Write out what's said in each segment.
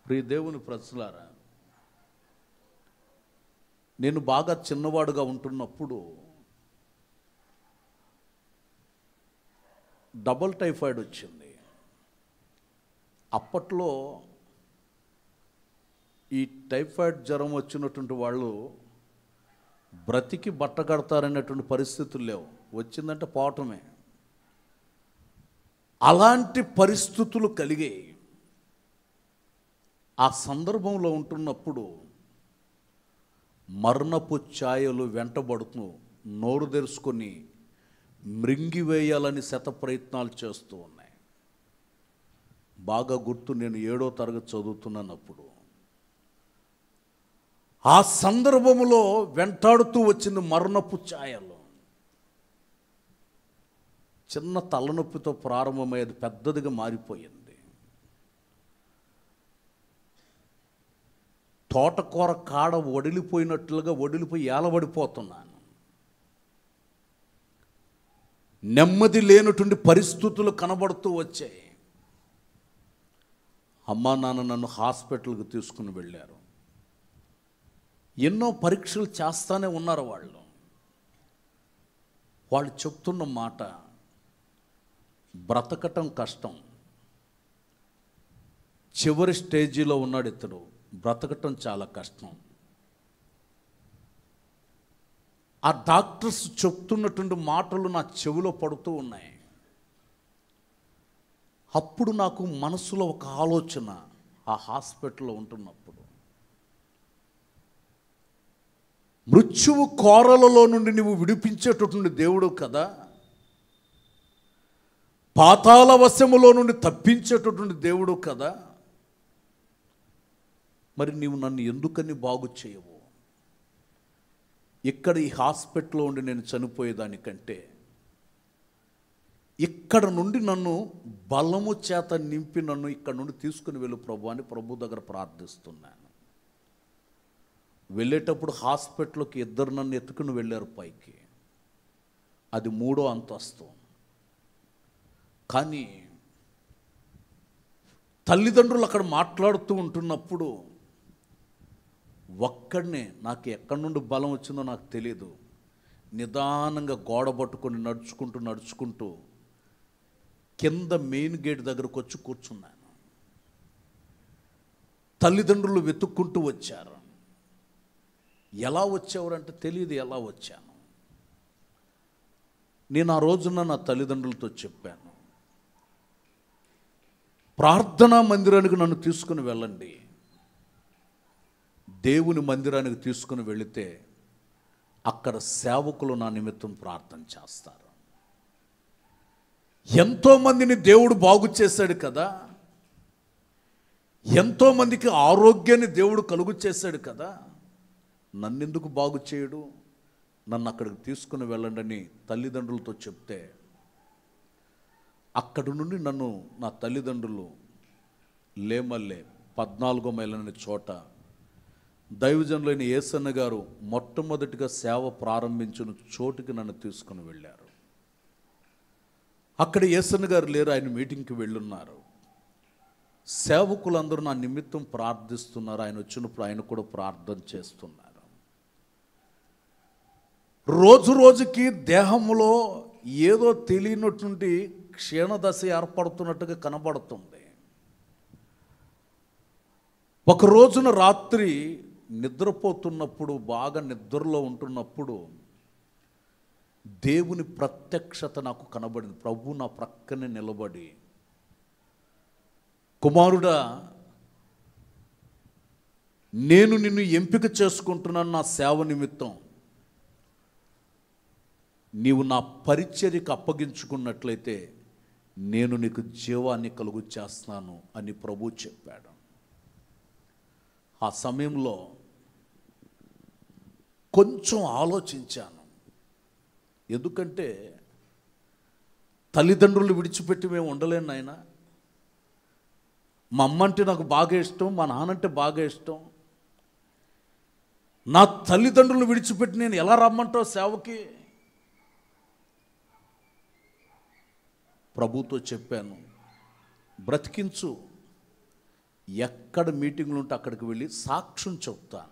ప్రియ దేవుని ప్రజలారా నేను బాగా చిన్నవాడుగా ఉంటున్నప్పుడు డబల్ టైఫాయిడ్ వచ్చింది అప్పట్లో ఈ టైఫాయిడ్ జ్వరం వచ్చినటువంటి వాళ్ళు బ్రతికి బట్ట కడతారనేటువంటి పరిస్థితులు లేవు వచ్చిందంటే పోవటమే అలాంటి పరిస్థితులు కలిగాయి ఆ సందర్భంలో ఉంటున్నప్పుడు మరణపు ఛాయలు వెంటబడుతూ నోరు తెరుచుకొని మృంగివేయాలని శత ప్రయత్నాలు చేస్తూ ఉన్నాయి బాగా గుర్తు నేను ఏడో తరగతి చదువుతున్నానప్పుడు ఆ సందర్భములో వెంటాడుతూ వచ్చింది మరణపు ఛాయలు చిన్న తలనొప్పితో ప్రారంభమయ్యేది పెద్దదిగా మారిపోయింది తోటకూర కాడ వడిలిపోయినట్లుగా వడిలిపోయి ఏలబడిపోతున్నాను నెమ్మది లేనటువంటి పరిస్థితులు కనబడుతూ వచ్చాయి అమ్మా నాన్న నన్ను హాస్పిటల్కి తీసుకుని వెళ్ళారు ఎన్నో పరీక్షలు చేస్తానే ఉన్నారు వాళ్ళు వాళ్ళు చెప్తున్న మాట బ్రతకటం కష్టం చివరి స్టేజీలో ఉన్నాడు ఇతడు బ్రతకటం చాలా కష్టం ఆ డాక్టర్స్ చెప్తున్నటువంటి మాటలు నా చెవిలో పడుతూ ఉన్నాయి అప్పుడు నాకు మనసులో ఒక ఆలోచన ఆ హాస్పిటల్లో ఉంటున్నప్పుడు మృత్యువు కోరలలో నుండి నువ్వు విడిపించేటటువంటి దేవుడు కదా పాతాల వశములో నుండి తప్పించేటటువంటి దేవుడు కదా మరి నీవు నన్ను ఎందుకని బాగు చేయవు ఇక్కడ ఈ హాస్పిటల్లో ఉండి నేను చనిపోయేదానికంటే ఇక్కడ నుండి నన్ను బలము చేత నింపి నన్ను ఇక్కడ నుండి తీసుకుని వెళ్ళు ప్రభు అని ప్రభు దగ్గర ప్రార్థిస్తున్నాను వెళ్ళేటప్పుడు హాస్పిటల్కి ఇద్దరు నన్ను ఎత్తుకుని వెళ్ళారు పైకి అది మూడో అంతస్తు కానీ తల్లిదండ్రులు అక్కడ మాట్లాడుతూ ఉంటున్నప్పుడు ఒక్కడనే నాకు ఎక్కడి నుండి బలం వచ్చిందో నాకు తెలియదు నిదానంగా గోడ పట్టుకొని నడుచుకుంటూ నడుచుకుంటూ కింద మెయిన్ గేట్ దగ్గరకు వచ్చి కూర్చున్నాను తల్లిదండ్రులు వెతుక్కుంటూ వచ్చారు ఎలా వచ్చేవారంటే తెలియదు ఎలా వచ్చాను నేను ఆ రోజున నా తల్లిదండ్రులతో చెప్పాను ప్రార్థనా మందిరానికి నన్ను తీసుకుని వెళ్ళండి దేవుని మందిరానికి తీసుకుని వెళితే అక్కడ సేవకులు నా నిమిత్తం ప్రార్థన చేస్తారు ఎంతోమందిని దేవుడు బాగు చేశాడు కదా ఎంతోమందికి ఆరోగ్యాన్ని దేవుడు కలుగు చేశాడు కదా నన్నెందుకు బాగు చేయడు నన్ను అక్కడికి తీసుకుని వెళ్ళండి అని తల్లిదండ్రులతో చెప్తే అక్కడి నుండి నన్ను నా తల్లిదండ్రులు లేమల్లే పద్నాలుగో మైలనే చోట దైవజనులైన ఏసన్న గారు మొట్టమొదటిగా సేవ ప్రారంభించిన చోటుకి నన్ను తీసుకుని వెళ్ళారు అక్కడ ఏసన్న గారు లేరు ఆయన మీటింగ్కి వెళ్ళున్నారు సేవకులందరూ నా నిమిత్తం ప్రార్థిస్తున్నారు ఆయన వచ్చినప్పుడు ఆయన కూడా ప్రార్థన చేస్తున్నారు రోజు రోజుకి దేహంలో ఏదో తెలియనటువంటి క్షీణదశ ఏర్పడుతున్నట్టుగా కనబడుతుంది ఒక రోజున రాత్రి నిద్రపోతున్నప్పుడు బాగా నిద్రలో ఉంటున్నప్పుడు దేవుని ప్రత్యక్షత నాకు కనబడింది ప్రభు నా ప్రక్కనే నిలబడి కుమారుడా నేను నిన్ను ఎంపిక చేసుకుంటున్నాను నా సేవ నిమిత్తం నీవు నా పరిచర్యకు అప్పగించుకున్నట్లయితే నేను నీకు జీవాన్ని కలుగు చేస్తాను అని ప్రభు చెప్పాడు ఆ సమయంలో కొంచెం ఆలోచించాను ఎందుకంటే తల్లిదండ్రులు విడిచిపెట్టి మేము ఉండలేను నాయన మా అమ్మ అంటే నాకు బాగా ఇష్టం మా నాన్నంటే బాగా ఇష్టం నా తల్లిదండ్రులు విడిచిపెట్టి నేను ఎలా రమ్మంటావు సేవకి ప్రభుతో చెప్పాను బ్రతికించు ఎక్కడ మీటింగ్లు ఉంటే అక్కడికి వెళ్ళి సాక్ష్యం చెప్తాను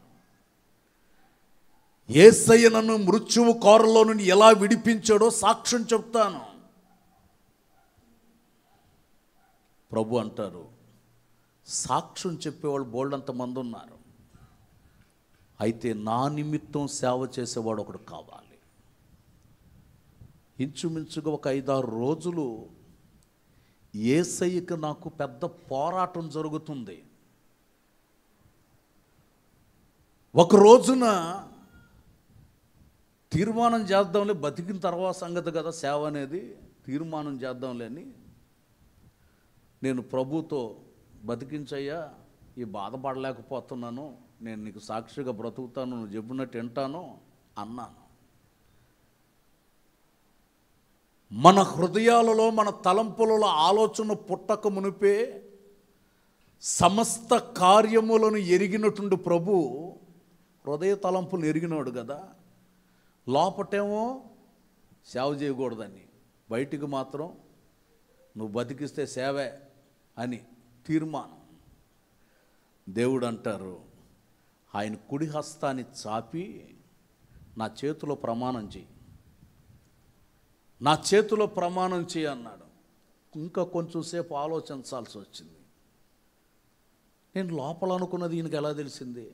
ఏసయ్య నన్ను మృత్యువు కోరలో నుండి ఎలా విడిపించాడో సాక్ష్యం చెప్తాను ప్రభు అంటారు సాక్ష్యం చెప్పేవాళ్ళు బోల్డంత మంది ఉన్నారు అయితే నా నిమిత్తం సేవ చేసేవాడు ఒకడు కావాలి ఇంచుమించుగా ఒక ఐదారు రోజులు ఏసయ్యకి నాకు పెద్ద పోరాటం జరుగుతుంది ఒక రోజున తీర్మానం చేద్దాంలే బతికిన తర్వాత సంగతి కదా సేవ అనేది తీర్మానం చేద్దాంలే అని నేను ప్రభుతో బతికించయ్యా ఈ బాధపడలేకపోతున్నాను నేను నీకు సాక్షిగా బ్రతుకుతాను నువ్వు చెప్పినట్టు వింటాను అన్నాను మన హృదయాలలో మన తలంపులలో ఆలోచన పుట్టక మునిపే సమస్త కార్యములను ఎరిగినటువంటి ప్రభు హృదయ తలంపులు ఎరిగినాడు కదా లోపటేమో సేవ చేయకూడదని బయటికి మాత్రం నువ్వు బతికిస్తే సేవే అని తీర్మానం దేవుడు అంటారు ఆయన కుడి హస్తాన్ని చాపి నా చేతిలో ప్రమాణం చేయి నా చేతిలో ప్రమాణం చేయి అన్నాడు ఇంకా కొంచెం సేపు ఆలోచించాల్సి వచ్చింది నేను లోపల అనుకున్నది ఈయనకి ఎలా తెలిసింది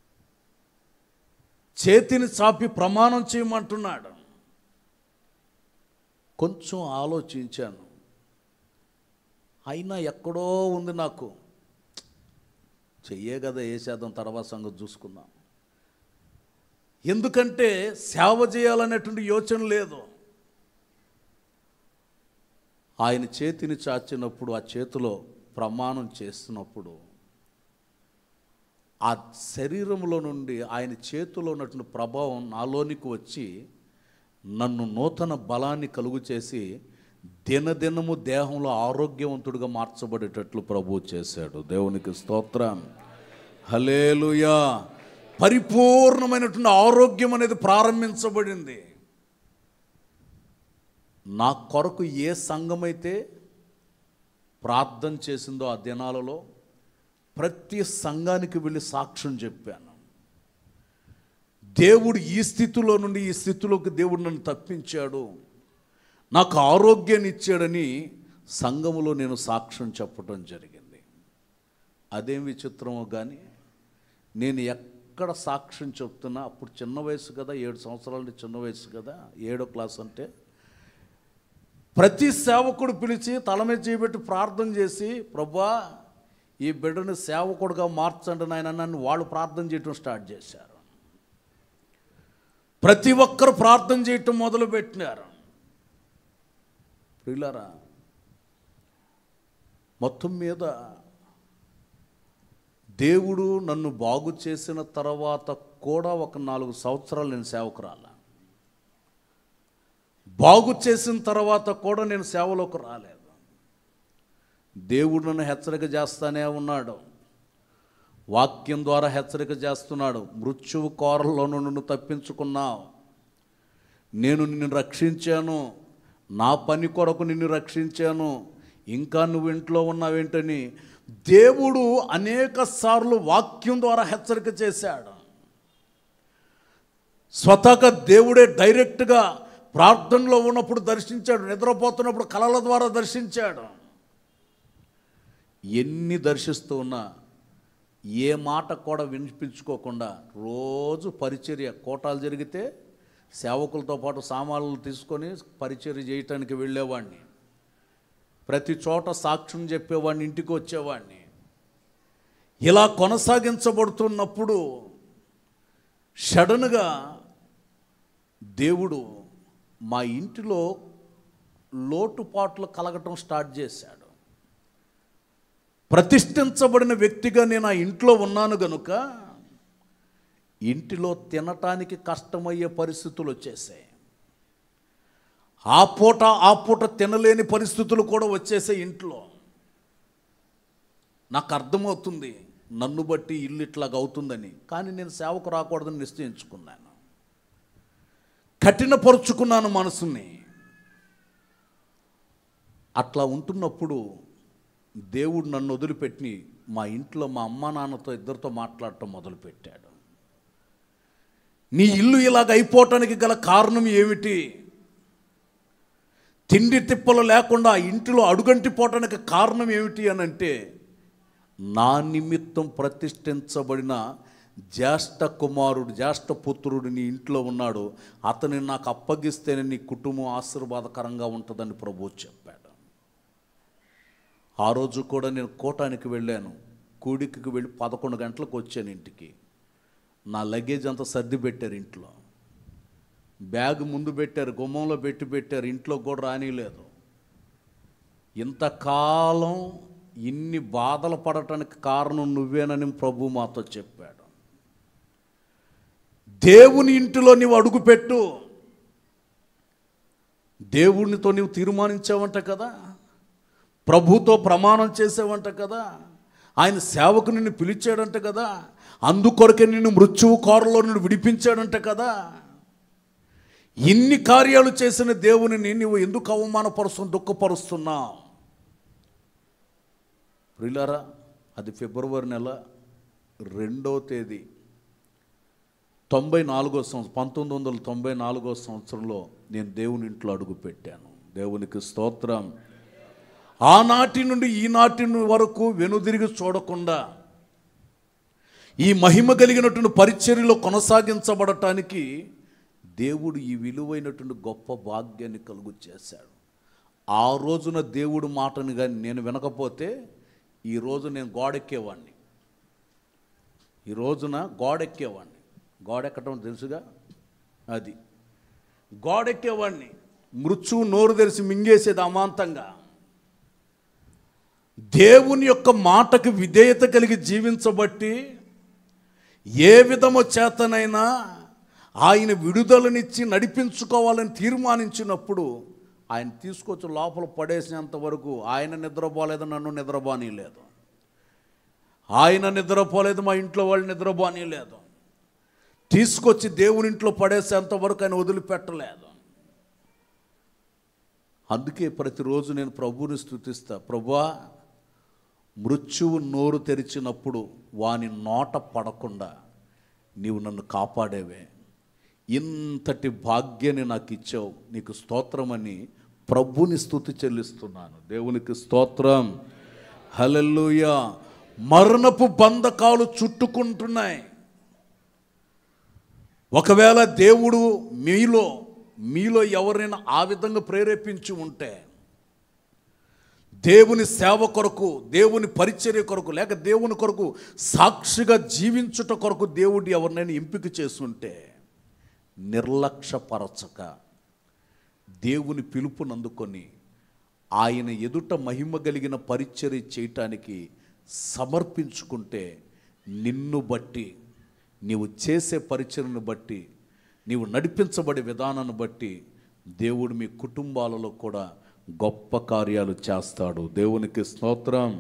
చేతిని చాపి ప్రమాణం చేయమంటున్నాడు కొంచెం ఆలోచించాను అయినా ఎక్కడో ఉంది నాకు చెయ్యే కదా వేసేద్దాం తర్వాత సంగతి చూసుకుందాం ఎందుకంటే సేవ చేయాలనేటువంటి యోచన లేదు ఆయన చేతిని చాచినప్పుడు ఆ చేతిలో ప్రమాణం చేస్తున్నప్పుడు ఆ శరీరంలో నుండి ఆయన చేతిలో ఉన్నటువంటి ప్రభావం నాలోనికి వచ్చి నన్ను నూతన బలాన్ని కలుగు చేసి దినదినము దేహంలో ఆరోగ్యవంతుడిగా మార్చబడేటట్లు ప్రభు చేశాడు దేవునికి స్తోత్రం హలేలుయా పరిపూర్ణమైనటువంటి ఆరోగ్యం అనేది ప్రారంభించబడింది నా కొరకు ఏ సంఘమైతే ప్రార్థన చేసిందో ఆ దినాలలో ప్రతి సంఘానికి వెళ్ళి సాక్ష్యం చెప్పాను దేవుడు ఈ స్థితిలో నుండి ఈ స్థితిలోకి దేవుడు నన్ను తప్పించాడు నాకు ఆరోగ్యాన్ని ఇచ్చాడని సంఘములో నేను సాక్ష్యం చెప్పడం జరిగింది అదేం విచిత్రమో కానీ నేను ఎక్కడ సాక్ష్యం చెప్తున్నా అప్పుడు చిన్న వయసు కదా ఏడు సంవత్సరాల చిన్న వయసు కదా ఏడో క్లాస్ అంటే ప్రతి సేవకుడు పిలిచి తల మీద చేయబెట్టి ప్రార్థన చేసి ప్రభా ఈ బిడ్డని సేవకుడుగా మార్చండి నాయన నన్ను వాళ్ళు ప్రార్థన చేయటం స్టార్ట్ చేశారు ప్రతి ఒక్కరు ప్రార్థన చేయటం మొదలుపెట్టినారు ప్రియులారా మొత్తం మీద దేవుడు నన్ను బాగు చేసిన తర్వాత కూడా ఒక నాలుగు సంవత్సరాలు నేను సేవకురాల బాగు చేసిన తర్వాత కూడా నేను సేవలోకి రాలేదు దేవుడు నన్ను హెచ్చరిక చేస్తానే ఉన్నాడు వాక్యం ద్వారా హెచ్చరిక చేస్తున్నాడు మృత్యువు కోరల్లో నుండి తప్పించుకున్నావు నేను నిన్ను రక్షించాను నా పని కొరకు నిన్ను రక్షించాను ఇంకా నువ్వు ఇంట్లో ఉన్నావేంటని దేవుడు అనేక సార్లు వాక్యం ద్వారా హెచ్చరిక చేశాడు స్వతహగా దేవుడే డైరెక్ట్గా ప్రార్థనలో ఉన్నప్పుడు దర్శించాడు నిద్రపోతున్నప్పుడు కళల ద్వారా దర్శించాడు ఎన్ని దర్శిస్తూ ఉన్నా ఏ మాట కూడా వినిపించుకోకుండా రోజు పరిచర్య కోటాలు జరిగితే సేవకులతో పాటు సామాన్లు తీసుకొని పరిచర్య చేయటానికి వెళ్ళేవాడిని ప్రతి చోట సాక్ష్యం చెప్పేవాడిని ఇంటికి వచ్చేవాడిని ఇలా కొనసాగించబడుతున్నప్పుడు సడన్గా దేవుడు మా ఇంటిలో లోటుపాట్లు కలగటం స్టార్ట్ చేశాడు ప్రతిష్ఠించబడిన వ్యక్తిగా నేను ఆ ఇంట్లో ఉన్నాను గనుక ఇంటిలో తినటానికి కష్టమయ్యే పరిస్థితులు వచ్చేసాయి ఆ పూట ఆ పూట తినలేని పరిస్థితులు కూడా వచ్చేసాయి ఇంట్లో నాకు అర్థమవుతుంది నన్ను బట్టి ఇల్లు ఇట్లాగ అవుతుందని కానీ నేను సేవకు రాకూడదని నిశ్చయించుకున్నాను కఠినపరుచుకున్నాను మనసుని అట్లా ఉంటున్నప్పుడు దేవుడు నన్ను వదిలిపెట్టి మా ఇంట్లో మా అమ్మ నాన్నతో ఇద్దరితో మాట్లాడటం మొదలుపెట్టాడు నీ ఇల్లు ఇలాగ అయిపోవటానికి గల కారణం ఏమిటి తిండి తిప్పలు లేకుండా ఆ ఇంటిలో అడుగంటిపోవటానికి కారణం ఏమిటి అని అంటే నా నిమిత్తం ప్రతిష్ఠించబడిన జ్యేష్ఠ కుమారుడు జ్యేష్ఠ పుత్రుడు నీ ఇంట్లో ఉన్నాడు అతని నాకు అప్పగిస్తేనే నీ కుటుంబం ఆశీర్వాదకరంగా ఉంటుందని ప్రభువు చెప్పాడు ఆ రోజు కూడా నేను కోటానికి వెళ్ళాను కూడికి వెళ్ళి పదకొండు గంటలకు వచ్చాను ఇంటికి నా లగేజ్ అంతా సర్ది పెట్టారు ఇంట్లో బ్యాగ్ ముందు పెట్టారు గుమ్మంలో పెట్టి పెట్టారు ఇంట్లో కూడా రానిలేదు ఇంతకాలం ఇన్ని బాధలు పడటానికి కారణం నువ్వేనని ప్రభు మాతో చెప్పాడు దేవుని ఇంటిలో నీవు అడుగుపెట్టు దేవునితో నీవు తీర్మానించావంట కదా ప్రభుతో ప్రమాణం చేసావంట కదా ఆయన సేవకు నిన్ను పిలిచాడంట కదా అందుకొరకే నిన్ను మృత్యువు కోరలో నిన్ను విడిపించాడంట కదా ఇన్ని కార్యాలు చేసిన దేవునిని నువ్వు ఎందుకు అవమానపరుస్తు దుఃఖపరుస్తున్నావు ప్రిలారా అది ఫిబ్రవరి నెల రెండో తేదీ తొంభై నాలుగో సంవత్సరం పంతొమ్మిది వందల తొంభై నాలుగో సంవత్సరంలో నేను దేవుని ఇంట్లో అడుగు పెట్టాను దేవునికి స్తోత్రం ఆనాటి నుండి ఈనాటి వరకు వెనుదిరిగి చూడకుండా ఈ మహిమ కలిగినటువంటి పరిచర్యలో కొనసాగించబడటానికి దేవుడు ఈ విలువైనటువంటి గొప్ప భాగ్యాన్ని కలుగు చేశాడు ఆ రోజున దేవుడు మాటను కానీ నేను వినకపోతే ఈ రోజు నేను గోడెక్కేవాడిని ఈ రోజున గోడెక్కేవాడిని గోడెక్కటం తెలుసుగా అది గోడెక్కేవాడిని మృత్యువు నోరు తెరిచి మింగేసేది అమాంతంగా దేవుని యొక్క మాటకు విధేయత కలిగి జీవించబట్టి ఏ విధము చేతనైనా ఆయన విడుదలనిచ్చి నడిపించుకోవాలని తీర్మానించినప్పుడు ఆయన తీసుకొచ్చి లోపల పడేసినంత వరకు ఆయన నిద్రపోలేదు నన్ను నిద్రపోనీ లేదు ఆయన నిద్రపోలేదు మా ఇంట్లో వాళ్ళు నిద్రపోనీ లేదు తీసుకొచ్చి దేవుని ఇంట్లో పడేసేంత వరకు ఆయన వదిలిపెట్టలేదు అందుకే ప్రతిరోజు నేను ప్రభువుని స్థుతిస్తా ప్రభువా మృత్యువు నోరు తెరిచినప్పుడు వాని నోట పడకుండా నీవు నన్ను కాపాడేవే ఇంతటి భాగ్యాన్ని నాకు ఇచ్చావు నీకు స్తోత్రమని ప్రభుని స్థుతి చెల్లిస్తున్నాను దేవునికి స్తోత్రం హలెల్లుయా మరణపు బంధకాలు చుట్టుకుంటున్నాయి ఒకవేళ దేవుడు మీలో మీలో ఎవరైనా ఆ విధంగా ప్రేరేపించి ఉంటే దేవుని సేవ కొరకు దేవుని పరిచర్య కొరకు లేక దేవుని కొరకు సాక్షిగా జీవించుట కొరకు దేవుడు ఎవరినైనా ఎంపిక చేసుంటే నిర్లక్ష్యపరచక దేవుని పిలుపునందుకొని ఆయన ఎదుట మహిమ కలిగిన పరిచర్య చేయటానికి సమర్పించుకుంటే నిన్ను బట్టి నీవు చేసే పరిచర్ను బట్టి నీవు నడిపించబడే విధానాన్ని బట్టి దేవుడు మీ కుటుంబాలలో కూడా గొప్ప కార్యాలు చేస్తాడు దేవునికి స్తోత్రం